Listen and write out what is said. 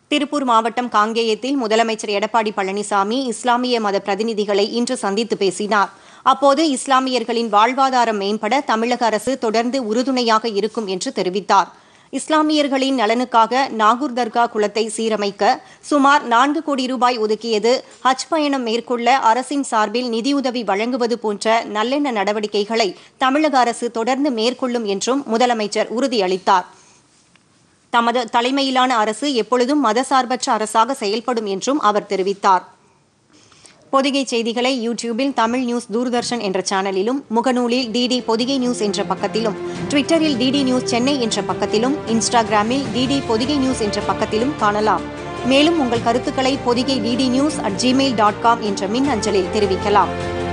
திருப்பூர் மாவட்டம் காங்கேயத்தில் முதலமைச்சர் எடப்பாடி பழனிசாமி இஸ்லாமிய மத பிரதிநிதிகளை இன்று சந்தித்து பேசினார் அப்போது இஸ்லாமியர்களின் வாழ்வாதாரம் மேம்பட தமிழக அரசு தொடர்ந்து உறுதுணையாக இருக்கும் என்று தெரிவித்தார் இஸ்லாமியர்களின் நலனுக்காக நாகூர் தர்கா குளத்தை சீரமைக்க சுமார் நான்கு கோடி ரூபாய் ஒதுக்கியது ஹஜ் பயணம் மேற்கொள்ள அரசின் சார்பில் நிதியுதவி வழங்குவது போன்ற நல்லெண்ண நடவடிக்கைகளை தமிழக அரசு தொடர்ந்து மேற்கொள்ளும் என்றும் முதலமைச்சர் உறுதியளித்தார் தமது தலைமையிலான அரசு எப்பொழுதும் மதசார்பற்ற அரசாக செயல்படும் என்றும் அவர் தெரிவித்தார் பொதிகை செய்திகளை யூடியூபில் தமிழ் நியூஸ் தூர்தர்ஷன் என்ற சேனலிலும் முகநூலில் டிடி பொதிகை நியூஸ் என்ற பக்கத்திலும் ட்விட்டரில் டிடி நியூஸ் சென்னை என்ற பக்கத்திலும் இன்ஸ்டாகிராமில் டிடி பொதிகை நியூஸ் என்ற பக்கத்திலும் காணலாம் மேலும் உங்கள் கருத்துக்களை Podhigai DD news at Gmail dot com என்ற மின் அஞ்சலில் தெரிவிக்கலாம்